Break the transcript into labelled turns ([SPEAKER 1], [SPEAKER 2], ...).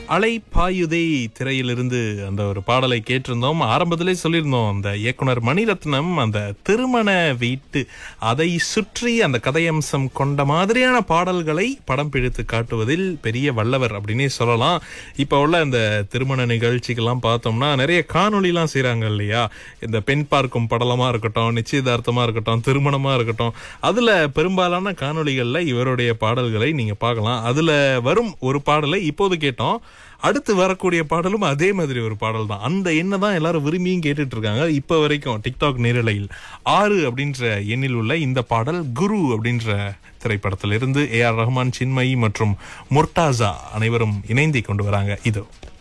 [SPEAKER 1] அலை பாயுதே திரையிலிருந்து அந்த ஒரு பாடலை கேட்டிருந்தோம் ஆரம்பத்திலே சொல்லியிருந்தோம் அந்த இயக்குனர் மணிரத்னம் அந்த திருமண வீட்டு அதை சுற்றி அந்த கதையம்சம் கொண்ட மாதிரியான பாடல்களை படம் பிடித்து காட்டுவதில் பெரிய வல்லவர் அப்படின்னே சொல்லலாம் இப்போ உள்ள இந்த திருமண நிகழ்ச்சிக்கெல்லாம் பார்த்தோம்னா நிறைய காணொளிலாம் செய்றாங்க இல்லையா இந்த பெண் பார்க்கும் படலமா இருக்கட்டும் நிச்சயதார்த்தமா இருக்கட்டும் திருமணமா இருக்கட்டும் அதுல பெரும்பாலான காணொளிகள்ல இவருடைய பாடல்களை நீங்க பார்க்கலாம் அதுல வரும் ஒரு பாடலை இப்போது கேட்டோம் அடுத்து வரக்கூடிய பாடலும் அதே மாதிரி ஒரு பாடல் தான் அந்த எண்ணை தான் எல்லாரும் விரும்பியும் கேட்டுட்டு இருக்காங்க இப்ப வரைக்கும் டிக்டாக் நேரலையில் ஆறு அப்படின்ற எண்ணில் உள்ள இந்த பாடல் குரு அப்படின்ற திரைப்படத்திலிருந்து ஏ ஆர் ரஹ்மான் சின்மயி மற்றும் முர்டாசா அனைவரும் இணைந்து கொண்டு வராங்க இதோ